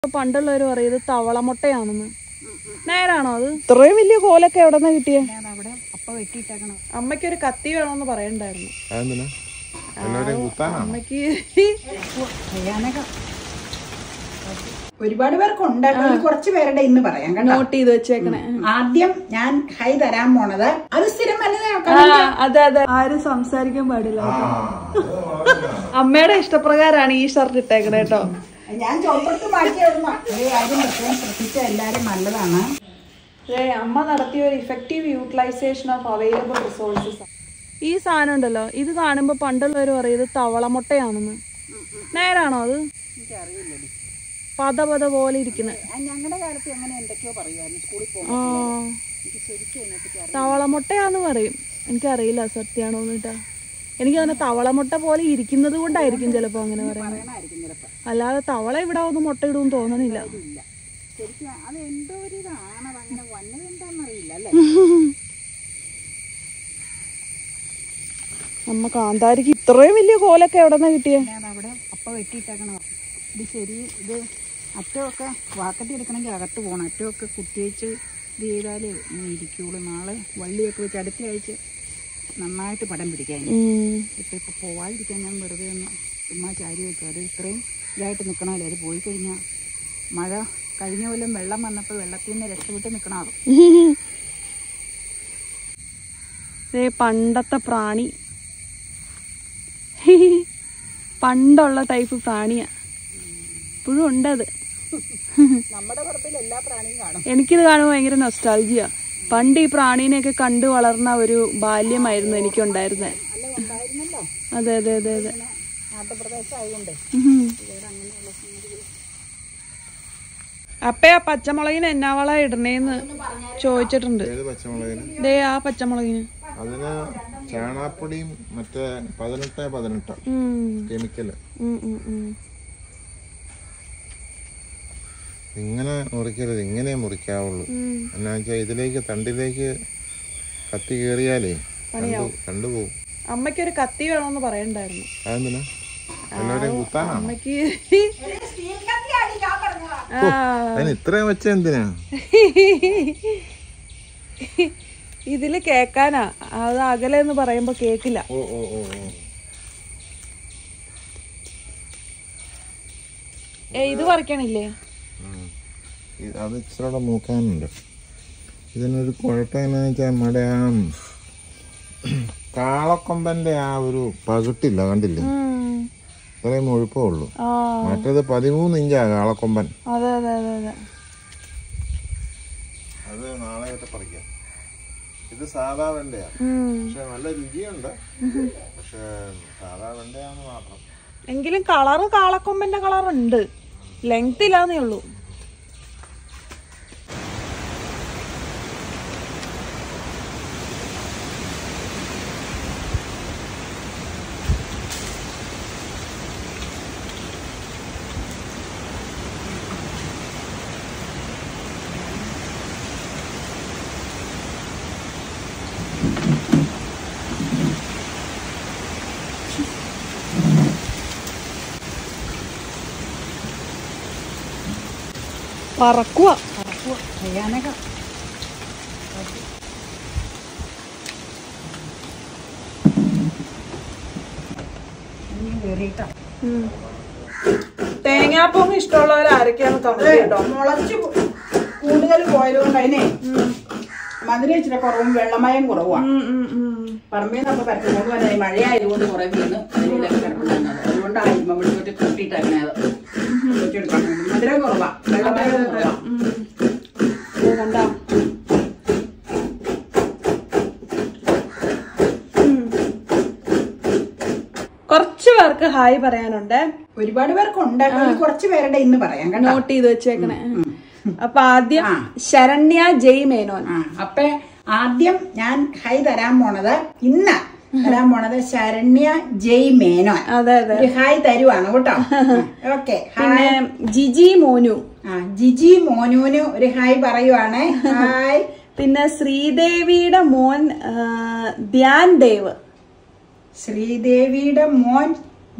പണ്ടുള്ളവർ പറയും ഇത് തവളമുട്ടയാണെന്ന് നേരാണോ അത് ഇത്രയും വലിയ കോലൊക്കെ എവിടെ നിന്ന് കിട്ടിയ അവിടെ അപ്പ വെട്ടിയിട്ടേക്കണം അമ്മയ്ക്ക് ഒരു കത്തി വേണമെന്ന് പറയണ്ടായിരുന്നു അതെന്തിനാ എല്ലാവരെയും കുത്താനാണ് അമ്മയ്ക്ക് ചെയ്യാനൊക്കെ ഒരുപാട് പേർക്ക് ഉണ്ടാക്കും കുറച്ച് പേരുടെ ഇന്ന് പറയാം കേട്ടോ നോട്ട് ചെയ്ത് വെച്ചേക്കണേ ആദ്യം ഞാൻ ഹൈ തരാൻ പോണത് അത് സ്ഥിരം വലുതാ ആ അതെ അതെ ആരും സംസാരിക്കാൻ പാടില്ല കേട്ടോ. അമ്മയുടെ ഇഷ്ടപ്രകാരമാണ് ഈ ഷർട്ട് ഇട്ടേക്കണേ കേട്ടോ ഞാൻ ചോപ്പത്ത് മാറ്റിയ ഒരു മ- ഒരു കാര്യം പ്രത്യേകം ശ്രദ്ധിച്ച എല്ലാരും നല്ലതാണ് ഏ അമ്മ നടത്തിയ ഒരു effective utilisation of available resources ഈ സാധനം ഉണ്ടല്ലോ ഇത് കാണുമ്പോൾ പണ്ടുള്ളവർ പറയും ഇത് തവളമുട്ടയാണെന്ന് നേരാണോ അത് എനിക്കറിയില്ലടി പത പത പോലെ ഇരിക്കുന്നത് ഞങ്ങളുടെ കാലത്ത് എങ്ങനെ എന്തൊക്കെയോ പറയുമായിരുന്നു സ്കൂളിൽ പോകും ആ എനിക്ക് ശരിക്കും അതിനെപ്പറ്റി അറിയാം തവളമുട്ടയാന്ന് പറയും എനിക്കറിയില്ല സത്യമാണോ എന്നിട്ടാ എനിക്ക് അങ്ങനെ തവളമുട്ട പോലെ ഇരിക്കുന്നത് കൊണ്ടായിരിക്കും ചിലപ്പോൾ അങ്ങനെ പറയുന്നത് പറയണമായിരിക്കും ചിലപ്പോൾ അല്ലാതെ തവള ഇവിടെ ഒന്ന് മുട്ട ഇടുമെന്ന് തോന്നണില്ല ഇല്ല ശരിക്കും അത് എന്തോ ഒരു ഇതാണ് അങ്ങനെ വന്നത് എന്താണെന്നറിയില്ല അല്ലേ അമ്മ കാന്താരിക്ക് ഇത്രയും വലിയ കോലൊക്കെ എവിടെ നിന്ന് കിട്ടിയ ഞാൻ അവിടെ അപ്പ വെട്ടിയിട്ടേക്കണം ഇത് ശരി ഇത് അറ്റമൊക്കെ വാക്കത്തി എടുക്കണമെങ്കിൽ അകത്ത് പോകണം അറ്റമൊക്കെ കുത്തിവെച്ച് ഇത് ചെയ്താലേ ഇങ്ങനെ ഇരിക്കുള്ളൂ നാളെ വള്ളിയൊക്കെ വെച്ച് അടുത്ത ആഴ്ച നന്നായിട്ട് പടം പിടിക്കാൻ ഇപ്പം ഇപ്പോൾ പോവാതിരിക്കാൻ ഞാൻ വെറുതെ ഒന്ന് ചുമ്മാ ചാരി വെച്ചു അത് ഇത്രയും ഇതായിട്ട് നിൽക്കണമല്ലോ അത് പോയി കഴിഞ്ഞാൽ മഴ കഴിഞ്ഞ കൊല്ലം വെള്ളം വന്നപ്പോൾ വെള്ളത്തിൽ നിന്ന് രക്ഷപ്പെട്ട് നിൽക്കണം അത് ദേ പണ്ടത്തെ പ്രാണി പണ്ടുള്ള ടൈപ്പ് പ്രാണിയാ ഇപ്പോഴും ഉണ്ട് അത് നമ്മുടെ പറമ്പിൽ എല്ലാ പ്രാണിയും കാണും എനിക്കിത് കാണുമ്പോൾ ഭയങ്കര നൊസ്റ്റാൾജിയ പണ്ട് ഈ പ്രാണീനെയൊക്കെ കണ്ടു വളർന്ന ഒരു ബാല്യമായിരുന്നു എനിക്കുണ്ടായിരുന്നത് അല്ല ഉണ്ടായിരുന്നല്ലോ അതെ അതെ അതെ അതെ പിന്നെ നാട്ടുപ്രദേശം ആയതുകൊണ്ട് ഉഹും. ഇവിടെ അങ്ങനെയുള്ള സംഗതികൾ അപ്പേ ആ പച്ചമുളകിന് എന്നാ വള ഇടണേന്ന് ചോദിച്ചിട്ടുണ്ട് ഏത് പച്ചമുളകിന് ദേ ആ പച്ചമുളകിന് അതിന് ചാണാപ്പൊടിയും മറ്റേ പതിനെട്ട് പതിനെട്ട് ഉം. കെമിക്കല് ഉം, ഉം, ഉം. ഇങ്ങനെ മുറിക്കരുത് ഇങ്ങനെ മുറിക്കാവുള്ളൂ ഉം. എന്നാ വെച്ചാൽ ഇതിലേക്ക് തണ്ടിലേക്ക് കത്തി കയറിയാലേ കണ്ടു കണ്ടുപോകും അമ്മയ്ക്ക് ഒരു കത്തി വേണമെന്ന് പറയണ്ടായിരുന്നു അതെന്തിനാ എല്ലാവരെയും കുത്താനാണ് അമ്മയ്ക്ക് സ്റ്റീൽ കത്തിയാണ് ഞാൻ പറഞ്ഞതാ ആ അതിന് ഇത്രയും വെച്ച എന്തിനാ ഇതില് കേക്കാനാ അത് അകലെ എന്ന് പറയുമ്പോ കേക്കില്ല ഓ ഓ ഓ ഓ ഏ ഇത് പറിക്കണില്ലേ ഉം. ഇത് അത് ഇച്ചിരി മൂക്കാനുണ്ട് ഇതിനൊരു കുഴപ്പം എന്നാന്ന് വെച്ചാൽ നമ്മുടെ ആ കാളക്കൊമ്പന്റെ ആ ഒരു പകിട്ടില്ല കണ്ടില്ലേ ഉം. ഇത്രയും മുഴുപ്പേ ഉള്ളൂ ആ മറ്റേത് പതിമൂന്ന് ഇഞ്ചാ കാളക്കൊമ്പൻ അതെ അതെ അതെ അതെ അത് നാളെ ആയിട്ട് പറിക്കാം ഇത് സാധാ വെണ്ടയാ ഉം. പക്ഷെ നല്ല രുചിയുണ്ട് പക്ഷെ സാധാ വെണ്ടയാന്ന് മാത്രം എങ്കിലും കളറ് കാളക്കൊമ്പന്റെ കളർ ഉണ്ട് ലെങ്ത് ഇല്ലാന്നേ ഉള്ളൂ പറക്കുക ചെയ്യാനൊക്കെ കയറിയിട്ടോ തേങ്ങാപ്പൊങ്ങ് ഇഷ്ടമുള്ളവർ ആരൊക്കെയാണ് കമന്റ് കേട്ടോ മുളച്ച് കൂടുതൽ പോയതുകൊണ്ട് അതിനെ മധുരം ഇച്ചിരി കുറവും വെള്ളമയം കുറവാണ് പറമ്പിൽ നിന്നൊക്കെ പരത്തുന്നത് പോലെ മഴയായതുകൊണ്ട് കുറെ വീണ് അതിലൊക്കെ കിടപ്പുണ്ടായിരുന്നത് അതുകൊണ്ടാണ് ഇമ്മ വിളിച്ചിട്ട് കൂട്ടിയിട്ടങ്ങനെ അത് വെച്ചെടുക്കാൻ മധുരം കുറവാ വെള്ളമയം കുറവാ കണ്ടോ കുറച്ച് പേർക്ക് ഹായ് പറയാനുണ്ട് ഒരുപാട് പേർക്ക് ഉണ്ടാക്കും കുറച്ച് പേരുടെ ഇന്ന് പറയാം കേട്ടോ നോട്ട് ചെയ്ത് വെച്ചേക്കണേ അപ്പൊ ആദ്യം ശരണ്യ ജയ് മേനോൻ ആ അപ്പൊ ആദ്യം ഞാൻ ഹൈ തരാൻ പോണത് ഇന്ന് തരാൻ പോണത് ശരണ്യ ജയ് മേനോൻ അതെ അതെ ഒരു ഹായ് തരുവാണ് കേട്ടോ ഓക്കെ പിന്നെ ജിജി മോനു ആ ജിജി മോനുവിന് ഒരു ഹായ് പറയുവാണ് ഹായ് പിന്നെ ശ്രീദേവിയുടെ മോൻ ആ, ധ്യാൻ ദേവ് ശ്രീദേവിയുടെ മോൻ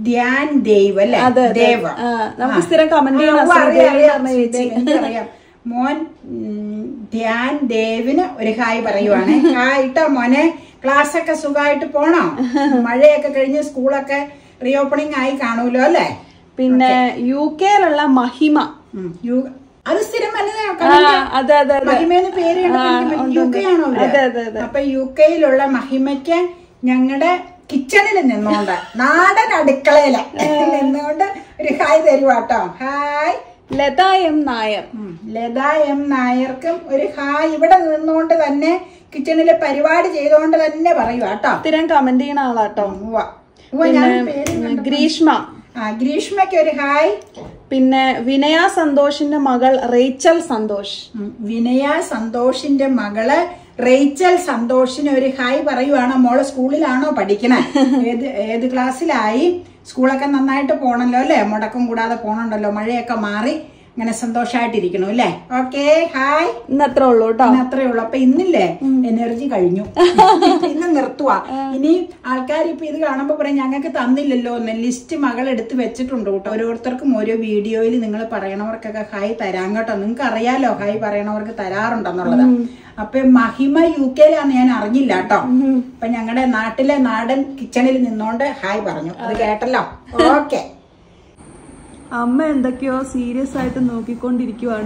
ധ്യാൻ ദേവ് അല്ലേ അതെ, അതെ. ദേവ് ആ, നമുക്ക് സ്ഥിരം comment ആ, ചെയ്യണം, ഉവ്വ് അറിയാം, ശ്രീദേവി അറിയാം, എന്ന് പറഞ്ഞ ചേച്ചി. ശ്രീദേവി, എനിക്കറിയാം. മോൻ ഉം, ധ്യാൻ ദേവിന് ഒരു ഹായ് പറയുവാണ് ഹായ് ഇട്ടോ മോനെ ക്ലാസ് ഒക്കെ സുഖമായിട്ട് പോണോ മഴയൊക്കെ കഴിഞ്ഞ് സ്കൂളൊക്കെ റീഓപ്പണിംഗ് ആയി കാണൂലോ അല്ലേ പിന്നെ യു കെയിലുള്ള മഹിമ ഉം, യു- അത് സ്ഥിരം വനിതാ ആ, comment. അതെ അതെ അതെ മഹിമേന്ന് പേര് കണ്ടപ്പോ ആ, എനിക്ക് ഉണ്ട്, യു ഉണ്ട്. കെ ആണോ അവര്? അതെ, അതെ, അതെ. അപ്പൊ യു കെയിലുള്ള മഹിമയ്ക്ക് ഞങ്ങളുടെ കിച്ചണിൽ നിന്നോണ്ട് നാടൻ അടുക്കളയില് നിന്നുകൊണ്ട് ഒരു ഹായ് തരുവാട്ടോ ഹായ് ലത എം നായർ ഉം. ലത എം നായർക്കും ഒരു ഹായ് ഇവിടെ നിന്നുകൊണ്ട് തന്നെ കിച്ചണിലെ പരിപാടി ചെയ്തുകൊണ്ട് തന്നെ പറയുവാട്ടോ സ്ഥിരം കമന്റ് ചെയ്യണ ആളാട്ടോ ഉവ്വ. ഉവ്വ, ഞാൻ പേര് പിന്നെ ഗ്രീഷ്മ ആ ഗ്രീഷ്മയ്ക്ക് ഒരു ഹായ് പിന്നെ വിനയ സന്തോഷിന്റെ മകൾ റേച്ചൽ സന്തോഷ് ഉം. വിനയ സന്തോഷിന്റെ മകള് റേച്ചൽ സന്തോഷിന് ഒരു ഹായ് പറയുവാണ് മോള് സ്കൂളിലാണോ പഠിക്കണേ ഏത് ഏത് ക്ലാസ്സിലായി സ്കൂളൊക്കെ നന്നായിട്ട് പോണല്ലോ അല്ലേ മുടക്കം കൂടാതെ പോണുണ്ടല്ലോ മഴയൊക്കെ മാറി അങ്ങനെ സന്തോഷമായിട്ടിരിക്കണു അല്ലേ ഓക്കെ ഹായ് ഇന്ന് അത്രേ ഉള്ളൂ കേട്ടോ ഇന്ന് അത്രേ ഉള്ളൂ അപ്പൊ ഇന്നില്ലേ എനർജി കഴിഞ്ഞു ഇന്ന് നിർത്തുവാ ഇനി ആൾക്കാർ ഇപ്പൊ ഇത് കാണുമ്പോ പറയും ഞങ്ങൾക്ക് തന്നില്ലല്ലോ എന്ന് ലിസ്റ്റ് മകൾ എടുത്ത് വെച്ചിട്ടുണ്ട് കേട്ടോ ഓരോരുത്തർക്കും ഓരോ വീഡിയോയിൽ നിങ്ങൾ പറയണവർക്കൊക്കെ ഹായ് തരാൻ കേട്ടോ നിങ്ങൾക്ക് അറിയാലോ ഹായ് പറയണവർക്ക് തരാറുണ്ടെന്നുള്ളത് അപ്പൊ മഹിമ യു കെയിലാന്ന് ഞാൻ അറിഞ്ഞില്ല കേട്ടോ അപ്പൊ ഞങ്ങളുടെ നാട്ടിലെ നാടൻ കിച്ചണിൽ നിന്നോണ്ട് ഹായ് പറഞ്ഞു അത് കേട്ടല്ലോ ഓക്കെ അമ്മ എന്തൊക്കെയോ സീരിയസ് ആയിട്ട് നോക്കിക്കൊണ്ടിരിക്കുവാണ്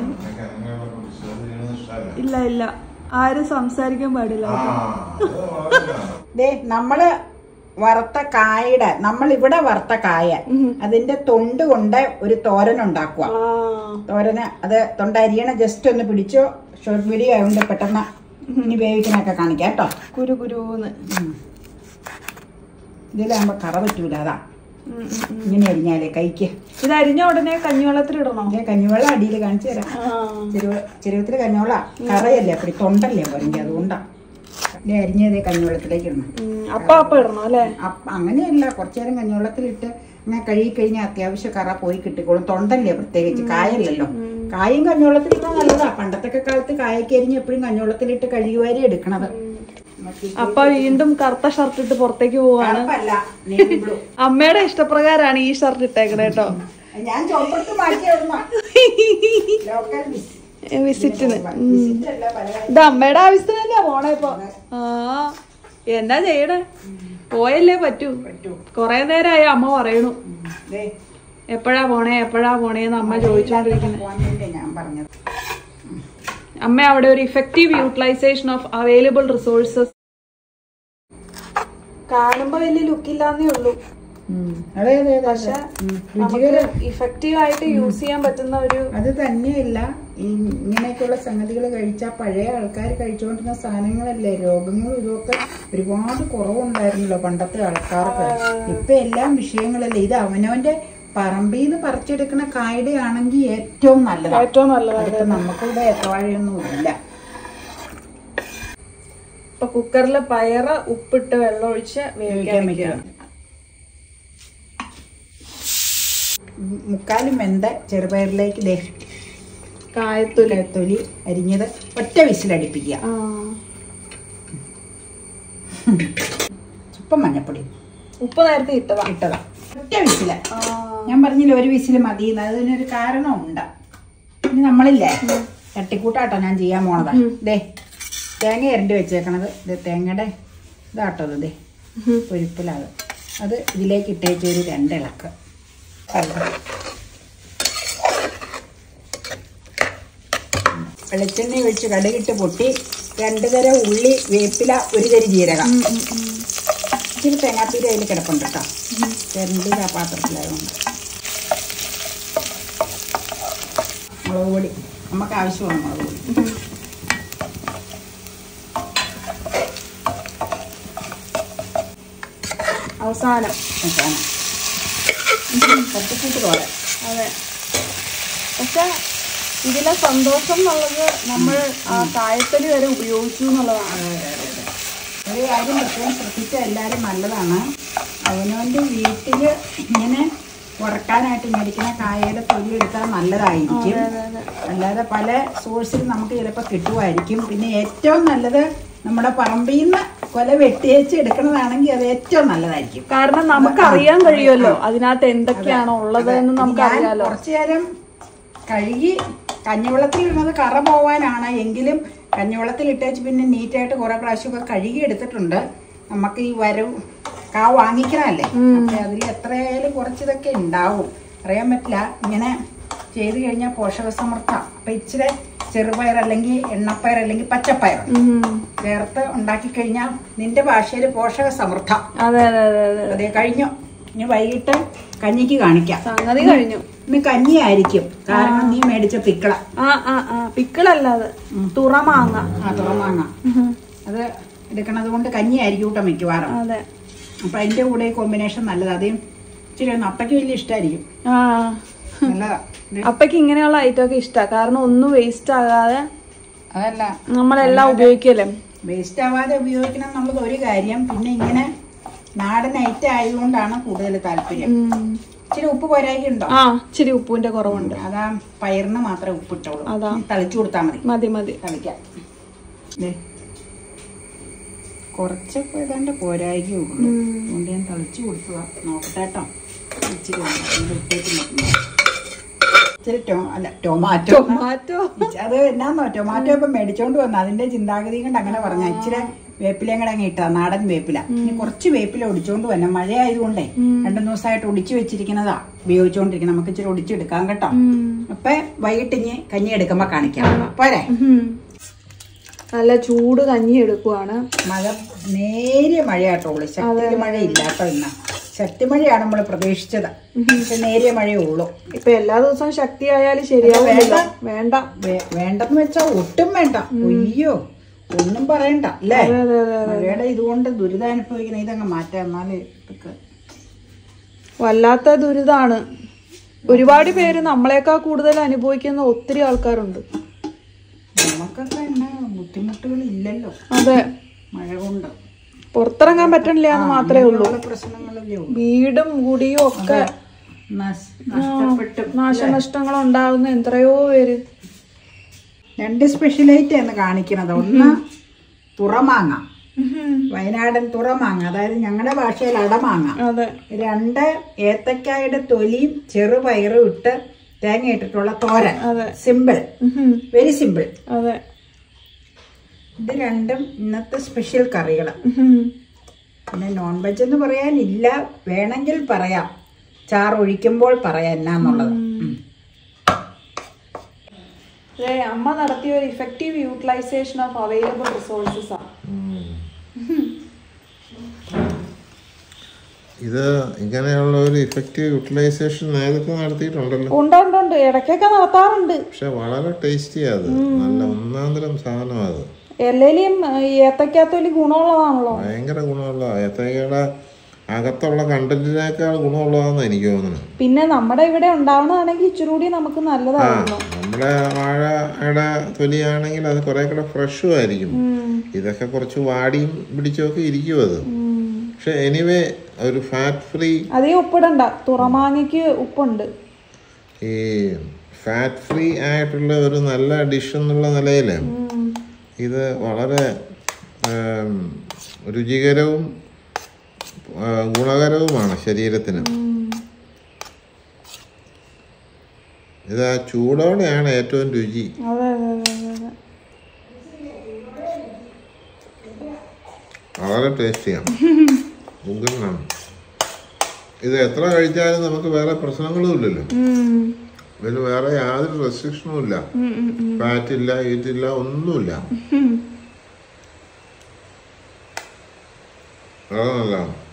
ഇല്ല ഇല്ല ആരും സംസാരിക്കാൻ പാടില്ല ദേ നമ്മള് വറുത്ത കായയുടെ നമ്മൾ ഇവിടെ വറുത്ത കായ അതിന്റെ തൊണ്ട് കൊണ്ട് ഒരു തോരൻ ഉണ്ടാക്കുക ആ തോരന് അത് തൊണ്ട അരിയണ ജസ്റ്റ് ഒന്ന് പിടിച്ചോ ഷോർട്ട് വീഡിയോ ആയതുകൊണ്ട് പെട്ടെന്ന് ഇനി വേവിക്കണൊക്കെ കാണിക്കാം കേട്ടോ കുരു കുരുന്ന് ഇതിലാകുമ്പോ കറ പറ്റൂല അതാ ഉം, ഉം, ഉം. ഇങ്ങനെ അരിഞ്ഞാലേ കൈക്ക് ഇത് അരിഞ്ഞ ഉടനെ കഞ്ഞിവെള്ളത്തിൽ ഇടണോ ഇതേ കഞ്ഞിവെള്ളം അടിയിൽ കാണിച്ചു തരാം ആ ചെരുവ ചെരുവത്തിൽ കഞ്ഞിവെള്ള കറയല്ലേ അപ്പടി തൊണ്ടല്ലേ പറഞ്ഞ അതുകൊണ്ടാ ഇതേ അരിഞ്ഞതേ കഞ്ഞിവെള്ളത്തിലേക്ക് ഇടണം ഉം, അപ്പ അപ്പ ഇടണം അല്ലേ അപ്പ- അങ്ങനെയല്ല കുറച്ചു നേരം കഞ്ഞിവെള്ളത്തിലിട്ട് ഇങ്ങനെ കഴുകി കഴിഞ്ഞാൽ അത്യാവശ്യം കറ പോയി കിട്ടിക്കോളും തൊണ്ടല്ലേ പ്രത്യേകിച്ച് കായല്ലല്ലോ കായും കഞ്ഞിവെള്ളത്തിലിട്ടാൽ നല്ലതാ പണ്ടത്തെ കാലത്ത് കായക്ക് അരിഞ്ഞ് എപ്പോഴും കഞ്ഞിവെള്ളത്തിലിട്ട് കഴുകുവാരി എടുക്കണത് നമുക്ക് ഈ അപ്പ വീണ്ടും കറുത്ത ഷർട്ട് ഇട്ട് പുറത്തേക്ക് പോവാണ് കറുപ്പല്ല navy blue. അമ്മയുടെ ഇഷ്ടപ്രകാരമാണ് ഈ ഷർട്ട് ഇട്ടേക്കണേ കേട്ടോ ഞാൻ ചോപ്പത്ത് മാറ്റി ലോക്കൽ വിസിറ്റിന് വിസിറ്റ് അല്ല പല ഇത് അമ്മയുടെ ആവശ്യത്തിന് തന്നെയാ പോണേ ഇപ്പൊ ആ എന്നാ ചെയ്യണേ പോയല്ലേ പറ്റൂ കൊറേ നേരമായി അമ്മ പറയണു ദേ, എപ്പോഴാ പോണേ എപ്പോഴാ പോണേന്ന് അമ്മ ചോദിച്ചോണ്ടിരിക്കുന്നത് പോകാൻ വേണ്ടി ഞാൻ പറഞ്ഞത് അമ്മ അവിടെ ഒരു effective utilisation of available resources കാണുമ്പോ വലിയ ലുക്കില്ലാന്നേ ഉള്ളൂ അതെ അതെ അതെ പക്ഷെ ഉം. നമുക്ക് ഇഫക്റ്റീവ് ആയിട്ട് യൂസ് ചെയ്യാൻ പറ്റുന്ന ഒരു അത് തന്നെയല്ല ഈ ഇങ്ങനെയൊക്കെയുള്ള സംഗതികൾ കഴിച്ചാൽ പഴയ ആൾക്കാർ കഴിച്ചുകൊണ്ടിരുന്ന സാധനങ്ങളല്ലേ രോഗങ്ങളും ഇതൊക്കെ ഒരുപാട് കുറവുണ്ടായിരുന്നല്ലോ പണ്ടത്തെ ആൾക്കാർക്ക് ഇപ്പൊ എല്ലാം വിഷയങ്ങളല്ലേ ഇത് അവനവന്റെ പറമ്പിൽ നിന്ന് പറിച്ചെടുക്കുന്ന കായുടെ ആണെങ്കിൽ ഏറ്റവും നല്ലതാണ് ഏറ്റവും നല്ലത് അടുത്ത നമുക്കിവിടെ ഏത്തവാഴയൊന്നും ഇല്ല ഇപ്പൊ കുക്കറിൽ പയറ് ഉപ്പിട്ട് വെള്ളം ഒഴിച്ച് വേവിക്കാൻ വേവിക്കാൻ വെക്കുക വെക്കുക മുക്കാലും വെന്ത ചെറുപയറിലേക്ക് ദേ കായത്തൊലി തൊലി അരിഞ്ഞത് ഒറ്റ വിസിലടിപ്പിക്കുക ആ ഇപ്പം മഞ്ഞപ്പൊടി ഉപ്പ് നേരത്തെ ഇട്ടതാ ഇട്ടതാ ഒറ്റ വിസില ആ ഞാൻ പറഞ്ഞില്ല ഒരു വിസിൽ മതി അതിനൊരു കാരണമുണ്ട് ഇനി നമ്മളില്ലേ തട്ടിക്കൂട്ടാട്ടോ ഞാൻ ചെയ്യാൻ പോണതാ ദേ തേങ്ങ ഇരണ്ടി വെച്ചേക്കണത് ഇത് തേങ്ങയുടെ ഇതാട്ടോ ഇത് ദേ പൊരിപ്പിലത് അത് ഇതിലേക്ക് ഇട്ടേച്ച് ഒരു രണ്ടിളക്ക് വെളിച്ചെണ്ണ ഒഴിച്ച് കടുകിട്ട് പൊട്ടി രണ്ട് തരം ഉള്ളി വേപ്പില ഒരു തരി ജീരകം ഇച്ചിരി തേങ്ങാപ്പീര അതിൽ കിടപ്പുണ്ട് കേട്ടോ രണ്ട് ആ പാത്രത്തിലായതുകൊണ്ട് മുളക് പൊടി നമുക്ക് ആവശ്യമാണ് മുളക് പൊടി അവസാനം അവസാനം തട്ടിക്കൂട്ട് പോലെ അതെ പക്ഷെ ഇതിലെ സന്തോഷം എന്നുള്ളത് നമ്മൾ ആ കായത്തൊലി വരെ ഉപയോഗിച്ചു എന്നുള്ളതാണ് ഒരു കാര്യം പ്രത്യേകം ശ്രദ്ധിച്ച എല്ലാവരും നല്ലതാണ് അവനവൻ്റെ വീട്ടിൽ ഇങ്ങനെ ഉറക്കാനായിട്ട് മേടിക്കുന്ന കായയുടെ തൊലി എടുത്താൽ നല്ലതായിരിക്കും അല്ലാതെ പല സോഴ്സിൽ നമുക്ക് ചിലപ്പോൾ കിട്ടുമായിരിക്കും പിന്നെ ഏറ്റവും നല്ലത് നമ്മുടെ പറമ്പിൽ നിന്ന് കൊല വെട്ടിയേച്ച് എടുക്കുന്നതാണെങ്കിൽ അത് ഏറ്റവും നല്ലതായിരിക്കും കാരണം നമുക്ക് അറിയാൻ കഴിയുമല്ലോ അതിനകത്ത് എന്തൊക്കെയാണോ ഉള്ളത് എന്ന് നമുക്ക് ഞാൻ അറിയാലോ കുറച്ചു നേരം കഴുകി കഞ്ഞിവെള്ളത്തിൽ ഇടുന്നത് കറ പോവാനാണ് എങ്കിലും കഞ്ഞിവെള്ളത്തിൽ ഇട്ടേച്ച് പിന്നെ നീറ്റായിട്ട് കുറെ പ്രാവശ്യമൊക്കെ കഴുകി എടുത്തിട്ടുണ്ട് നമുക്ക് ഈ വരവ് കാ വാങ്ങിക്കണല്ലേ അപ്പൊ അതിൽ എത്രയായാലും കുറച്ചിതൊക്കെ ഉണ്ടാവും അറിയാൻ പറ്റില്ല ഇങ്ങനെ ചെയ്ത് കഴിഞ്ഞാൽ പോഷകസമൃദ്ധ അപ്പൊ ഇച്ചിരി ചെറുപയർ അല്ലെങ്കിൽ എണ്ണപ്പയർ അല്ലെങ്കിൽ പച്ചപ്പയർ ഉം. ചേർത്ത് ഉണ്ടാക്കി കഴിഞ്ഞാൽ നിന്റെ ഭാഷയിൽ പോഷക സമൃദ്ധ അതെ അതെ അതെ അതെ അതേ കഴിഞ്ഞു ഇനി വൈകിട്ട് കഞ്ഞിക്ക് കാണിക്കാം സംഗതി കഴിഞ്ഞു ഇന്ന് കഞ്ഞിയായിരിക്കും കാരണം നീ മേടിച്ച പിക്കള ആ ആ ആ പിക്കിളല്ല അത് തുറമാങ്ങ ആ തുറമാങ്ങ ഉം. അത് എടുക്കണത് കൊണ്ട് കഞ്ഞിയായിരിക്കും കൂട്ടം മിക്കവാറും അതെ അപ്പൊ അതിന്റെ കൂടെ കോമ്പിനേഷൻ നല്ലത് അതേം ഇച്ചിരി ഒന്ന് അപ്പയ്ക്ക് വലിയ ഇഷ്ടമായിരിക്കും ആ നല്ലതാ ഇത് അപ്പക്ക് ഇങ്ങനെയുള്ള ഐറ്റം ഒക്കെ ഇഷ്ടമാണ് കാരണം ഒന്നും വേസ്റ്റ് ആകാതെ അതല്ല നമ്മളെല്ലാം ഉപയോഗിക്കല്ലേ വേസ്റ്റ് ആവാതെ ഉപയോഗിക്കണം എന്നുള്ളത് ഒരു കാര്യം പിന്നെ ഇങ്ങനെ നാടൻ ഐറ്റം ആയതുകൊണ്ടാണ് കൂടുതൽ താല്പര്യം ഉം. ഇച്ചിരി ഉപ്പ് പോരായി ഉണ്ടോ ആ ഇച്ചിരി ഉപ്പിന്റെ കുറവുണ്ട് അതാ പയറിന് മാത്രമേ ഉപ്പിട്ടുള്ളൂ അതാ. തളിച്ചു കൊടുത്താൽ മതി മതി മതി തളിക്കാം ദേ. കുറച്ചൊക്കെ ഏതാണ്ട് പോരായികേ ഉള്ളൂ അതുകൊണ്ട് ഞാൻ തളിച്ചു കൊടുത്തതാ നോക്കട്ടെ കേട്ടോ ഇച്ചിരി വേണം. ഇത് ഇട്ടേച്ച് നോക്കുമ്പോ. ഇച്ചിരി ടോ അല്ല ടൊമാറ്റോ ടൊമാറ്റോ അത് എന്നാന്നോ ടൊമാറ്റോ ഇപ്പൊ മേടിച്ചോണ്ട് വന്നു അതിന്റെ ചിന്താഗതി കൊണ്ട് അങ്ങനെ പറഞ്ഞ ഇച്ചിരി വേപ്പിലയും കൂടെ അങ്ങ് ഇട്ടാ നാടൻ വേപ്പില ഇനി കുറച്ച് വേപ്പില ഒടിച്ചോണ്ട് വന്നെ മഴ ആയതുകൊണ്ടേ രണ്ടു ദിവസമായിട്ട് ഒടിച്ചു വെച്ചിരിക്കുന്നതാ ഉപയോഗിച്ചോണ്ടിരിക്കണം നമുക്ക് ഇച്ചിരി ഒടിച്ചെടുക്കാം കേട്ടോ അപ്പൊ വൈകിട്ട് ഇനി കഞ്ഞി എടുക്കുമ്പോ കാണിക്കാം പോരെ ഉം. നല്ല ചൂട് കഞ്ഞി എടുക്കുവാണ് മഴ നേരിയ മഴയാട്ടുള്ളൂ ശക്തിയിൽ മഴ ഇല്ല കേട്ടോ ഇന്ന് ശക്തി മഴയാണ് നമ്മൾ പ്രതീക്ഷിച്ചത് പക്ഷെ നേരിയ മഴയേ ഉള്ളൂ ഇപ്പൊ എല്ലാ ദിവസവും ശക്തി ആയാലും ശരിയാവില്ല വേണ്ട വേ- വേണ്ടെന്ന് വെച്ചാ ഒട്ടും വേണ്ട ഒയ്യോ ഒന്നും പറയണ്ട അല്ലേ അതെ അതെ അതെ മഴയുടെ ഇതുകൊണ്ട് ദുരിതം അനുഭവിക്കുന്ന ഇതങ്ങ് മാറ്റാം എന്നാല് ഇതൊക്കെ വല്ലാത്ത ദുരിതാണ് ഒരുപാട് പേര് നമ്മളെക്കാൾ കൂടുതൽ അനുഭവിക്കുന്ന ഒത്തിരി ആൾക്കാരുണ്ട് നമുക്കൊക്കെ എന്നാ ബുദ്ധിമുട്ടുകൾ ഇല്ലല്ലോ അതെ മഴ കൊണ്ട് പുറത്തിറങ്ങാൻ പറ്റണില്ല എന്ന് മാത്രമേ ഉള്ളൂ ഉള്ള പ്രശ്നങ്ങളല്ലേ ഉള്ളൂ വീടും കുടിയും ഒക്കെ നശ്- നഷ്ടപ്പെട്ടു നാശനഷ്ടങ്ങൾ ഉണ്ടാവുന്ന എത്രയോ പേര് രണ്ട് സ്പെഷ്യലായിട്ട് എന്ന് കാണിക്കുന്നത് ഒന്ന് തുറമാങ്ങ വയനാടൻ തുറമാങ്ങ അതായത് ഞങ്ങളുടെ ഭാഷയിൽ അടമാങ്ങ അതെ രണ്ട് ഏത്തക്കായുടെ തൊലിയും ചെറുപയറും ഇട്ട് തേങ്ങ ഇട്ടിട്ടുള്ള തോരൻ അതെ സിമ്പിൾ ഉഹും. വെരി സിമ്പിൾ അതെ ഇത് രണ്ടും ഇന്നത്തെ സ്പെഷ്യൽ കറികൾ ഉഹും. പിന്നെ നോൺ വെജ് എന്ന് പറയാനില്ല വേണമെങ്കിൽ പറയാം ചാറ് ഒഴിക്കുമ്പോൾ പറയാം എന്നാന്നുള്ളത് ഉം. ദേ, അമ്മ നടത്തിയ ഒരു effective utilisation of available resources ആണ് ഇത് ഇങ്ങനെയുള്ള ഒരു ഇഫക്റ്റീവ് യൂട്ടിലൈസേഷൻ നേരത്തെ നടത്തിയിട്ടുണ്ടല്ലോ ഉണ്ട് ഉണ്ട് ഉണ്ട് ഇടയ്ക്കൊക്കെ നടത്താറുണ്ട് പക്ഷെ വളരെ ടേസ്റ്റിയാ അത് നല്ല ഒന്നാന്തരം സാധനമാണ് അത് എല്ലേലും ഈ ഏത്തക്കാത്തൊലി ഗുണമുള്ളതാണല്ലോ ഭയങ്കര ഗുണമുള്ള ഏത്തക്കയുടെ അകത്തുള്ള കണ്ടന്റിനേക്കാൾ ഗുണമുള്ളതാണെന്ന് എനിക്ക് തോന്നുന്നത് പിന്നെ നമ്മുടെ ഇവിടെ ഉണ്ടാവുന്നതാണെങ്കിൽ ഇച്ചിരി കൂടി നമുക്ക് ആ നല്ലതാണല്ലോ നമ്മുടെ വാഴയുടെ തൊലിയാണെങ്കിൽ അത് കുറെ കൂടെ ഫ്രഷും ആയിരിക്കും ഇതൊക്കെ കുറച്ച് വാടിയും പിടിച്ചൊക്കെ ഇരിക്കും അത് പക്ഷെ എനിവേ ഒരു ഫാറ്റ് ഫ്രീ അധികം ഉപ്പിടണ്ട തുറമാങ്ങയ്ക്ക് ഉപ്പുണ്ട് ഈ ഫാറ്റ് ഫ്രീ ആയിട്ടുള്ള ഒരു നല്ല ഡിഷ് എന്നുള്ള നിലയിൽ ഇത് വളരെ ആം, രുചികരവും ആ, ഗുണകരവുമാണ് ശരീരത്തിന് ഇത് ആ ചൂടോടെയാണ് ഏറ്റവും രുചി അതെ അതെ അതെ അതെ അതെ വളരെ ടേസ്റ്റിയാണ് ഉഗ്രനാണ് ഇത് എത്ര കഴിച്ചാലും നമുക്ക് വേറെ പ്രശ്നങ്ങളും ഇല്ലല്ലോ ഉം. ഇതിന് വേറെ യാതൊരു റെസ്ട്രിക്ഷനും ഇല്ല ഉം, ഉം, ഉം. ഫാറ്റ് ഇല്ല ഈറ്റില്ല ഒന്നുമില്ല ഉം. വളരെ നല്ലതാണ്